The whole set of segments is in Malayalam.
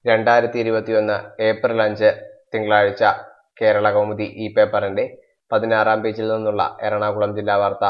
രണ്ടായിരത്തി ഇരുപത്തിയൊന്ന് ഏപ്രിൽ അഞ്ച് തിങ്കളാഴ്ച കേരള കൗമുദി ഈ പേപ്പറിന്റെ പതിനാറാം പേജിൽ നിന്നുള്ള എറണാകുളം ജില്ലാ വാർത്ത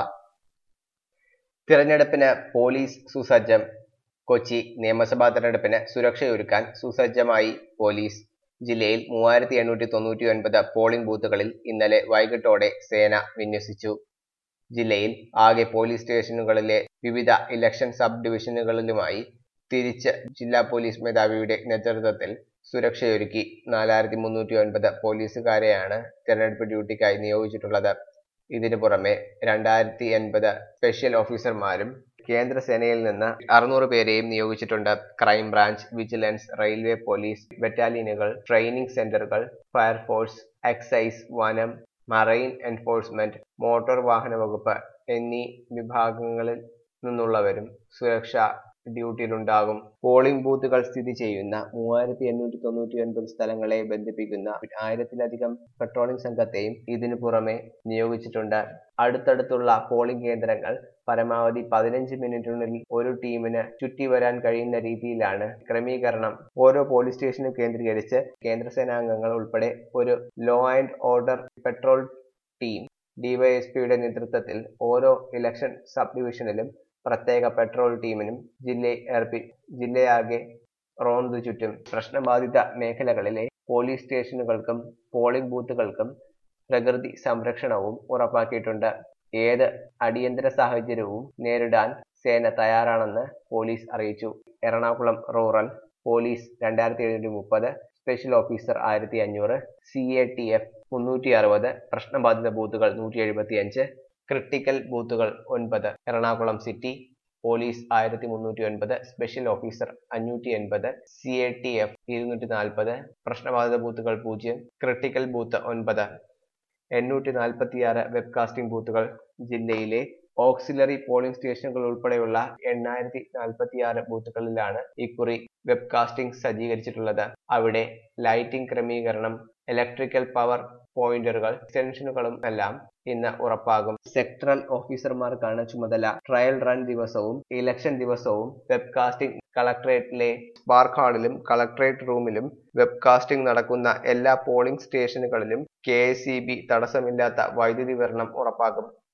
തിരഞ്ഞെടുപ്പിന് പോലീസ് സുസജ്ജം കൊച്ചി നിയമസഭാ തെരഞ്ഞെടുപ്പിന് സുരക്ഷയൊരുക്കാൻ സുസജ്ജമായി പോലീസ് ജില്ലയിൽ മൂവായിരത്തി എണ്ണൂറ്റി തൊണ്ണൂറ്റി ഒൻപത് പോളിംഗ് ബൂത്തുകളിൽ ഇന്നലെ വൈകിട്ടോടെ സേന വിന്യസിച്ചു ജില്ലയിൽ ആകെ പോലീസ് സ്റ്റേഷനുകളിലെ വിവിധ ഇലക്ഷൻ സബ് ഡിവിഷനുകളിലുമായി തിരിച്ച് ജില്ലാ പോലീസ് മേധാവിയുടെ നേതൃത്വത്തിൽ സുരക്ഷയൊരുക്കി നാലായിരത്തി മുന്നൂറ്റി ഒൻപത് പോലീസുകാരെയാണ് തെരഞ്ഞെടുപ്പ് ഡ്യൂട്ടിക്കായി നിയോഗിച്ചിട്ടുള്ളത് ഇതിനു പുറമെ രണ്ടായിരത്തി എൺപത് സ്പെഷ്യൽ ഓഫീസർമാരും കേന്ദ്ര സേനയിൽ നിന്ന് അറുന്നൂറ് പേരെയും നിയോഗിച്ചിട്ടുണ്ട് crime branch vigilance railway police ബറ്റാലിയനുകൾ ട്രെയിനിംഗ് സെന്ററുകൾ ഫയർഫോഴ്സ് എക്സൈസ് വനം മറൈൻ എൻഫോഴ്സ്മെന്റ് മോട്ടോർ വാഹന വകുപ്പ് എന്നീ വിഭാഗങ്ങളിൽ നിന്നുള്ളവരും സുരക്ഷാ ഡ്യൂട്ടിയിലുണ്ടാകും പോളിംഗ് ബൂത്തുകൾ സ്ഥിതി ചെയ്യുന്ന മൂവായിരത്തി എണ്ണൂറ്റി തൊണ്ണൂറ്റി ഒൻപത് സ്ഥലങ്ങളെ ബന്ധിപ്പിക്കുന്ന ആയിരത്തിലധികം പെട്രോളിംഗ് സംഘത്തെയും ഇതിനു പുറമെ നിയോഗിച്ചിട്ടുണ്ട് അടുത്തടുത്തുള്ള പോളിംഗ് കേന്ദ്രങ്ങൾ പരമാവധി പതിനഞ്ച് മിനിറ്റിനുള്ളിൽ ഒരു ടീമിന് ചുറ്റി വരാൻ കഴിയുന്ന രീതിയിലാണ് ക്രമീകരണം ഓരോ പോലീസ് സ്റ്റേഷനും കേന്ദ്രീകരിച്ച് കേന്ദ്രസേനാംഗങ്ങൾ ഉൾപ്പെടെ ഒരു law and order patrol team ഡിവൈഎസ്പിയുടെ നേതൃത്വത്തിൽ ഓരോ ഇലക്ഷൻ സബ് ഡിവിഷനിലും പ്രത്യേക പെട്രോൾ ടീമിനും ജില്ലയെ ഏർപ്പി ജില്ലയാകെ റോന്തു ചുറ്റും പ്രശ്നബാധിത മേഖലകളിലെ പോലീസ് സ്റ്റേഷനുകൾക്കും പോളിംഗ് ബൂത്തുകൾക്കും പ്രകൃതി സംരക്ഷണവും ഉറപ്പാക്കിയിട്ടുണ്ട് ഏത് അടിയന്തര സാഹചര്യവും നേരിടാൻ സേന തയ്യാറാണെന്ന് പോലീസ് അറിയിച്ചു എറണാകുളം റൂറൽ പോലീസ് രണ്ടായിരത്തി എഴുന്നൂറ്റി മുപ്പത് സ്പെഷ്യൽ ഓഫീസർ ആയിരത്തി അഞ്ഞൂറ് സി എ ടി എഫ് മുന്നൂറ്റി അറുപത് പ്രശ്നബാധിത ബൂത്തുകൾ നൂറ്റി എഴുപത്തി അഞ്ച് ക്രിട്ടിക്കൽ ബൂത്തുകൾ ഒൻപത് എറണാകുളം സിറ്റി പോലീസ് ആയിരത്തി മുന്നൂറ്റി ഒൻപത് സ്പെഷ്യൽ ഓഫീസർ അഞ്ഞൂറ്റി എൺപത് സി എ ടി എഫ് ഇരുന്നൂറ്റി നാൽപ്പത് പ്രശ്നബാധിത ബൂത്തുകൾ പൂജ്യം ക്രിട്ടിക്കൽ ബൂത്ത് ഒൻപത് എണ്ണൂറ്റി നാൽപ്പത്തിയാറ് വെബ്കാസ്റ്റിംഗ് ബൂത്തുകൾ ജില്ലയിലെ ഓക്സിലറി പോളിംഗ് സ്റ്റേഷനുകൾ ഉൾപ്പെടെയുള്ള എണ്ണായിരത്തി നാൽപ്പത്തിയാറ് ബൂത്തുകളിലാണ് ഇക്കുറി വെബ്കാസ്റ്റിംഗ് സജ്ജീകരിച്ചിട്ടുള്ളത് അവിടെ ലൈറ്റിംഗ് ക്രമീകരണം ഇലക്ട്രിക്കൽ പവർ പോയിന്ററുകൾ എക്സ്റ്റൻഷനുകളും എല്ലാം ഇന്ന് ഉറപ്പാകും സെക്ടറൽ ഓഫീസർമാർക്കാണ് ചുമതല ട്രയൽ റൺ ദിവസവും ഇലക്ഷൻ ദിവസവും വെബ്കാസ്റ്റിംഗ് കളക്ടറേറ്റിലെ സ്പാർക്ക് ഹാളിലും കളക്ടറേറ്റ് റൂമിലും വെബ്കാസ്റ്റിംഗ് നടക്കുന്ന എല്ലാ പോളിംഗ് സ്റ്റേഷനുകളിലും കെ തടസ്സമില്ലാത്ത വൈദ്യുതി വിതരണം ഉറപ്പാക്കും